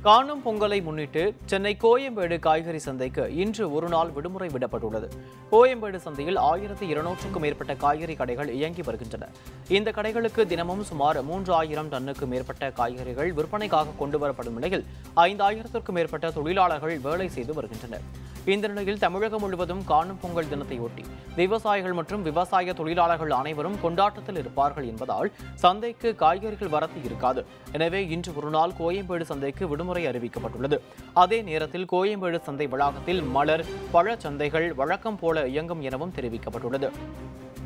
காணும் பொங்கலை முன்னிட்டு சென்னை கோயம்பேடு காய்கறி சந்தைக்கு இன்று ஒரு நாள் விடுமுறை விடப்பட்டுள்ளது கோயம்பேடு சந்தையில் ஆயிரத்தி இருநூற்றுக்கும் மேற்பட்ட காய்கறி கடைகள் இயங்கி வருகின்றன இந்த கடைகளுக்கு தினமும் சுமார் மூன்று ஆயிரம் டன்னுக்கு மேற்பட்ட காய்கறிகள் விற்பனைக்காக கொண்டு வரப்படும் நிலையில் ஐந்தாயிரத்திற்கும் மேற்பட்ட தொழிலாளர்கள் வேலை செய்து வருகின்றனர் இந்த நிலையில் தமிழகம் முழுவதும் காணும் பொங்கல் தினத்தையொட்டி விவசாயிகள் மற்றும் விவசாய தொழிலாளர்கள் அனைவரும் கொண்டாட்டத்தில் இருப்பார்கள் என்பதால் சந்தைக்கு காய்கறிகள் வரத்து இருக்காது எனவே இன்று ஒரு நாள் கோயம்பேடு சந்தைக்கு விடுமுறை அறிவிக்கப்பட்டுள்ளது அதே நேரத்தில் கோயம்பேடு சந்தை வளாகத்தில் மலர் பழச் சந்தைகள் வழக்கம் போல இயங்கும் எனவும் தெரிவிக்கப்பட்டுள்ளது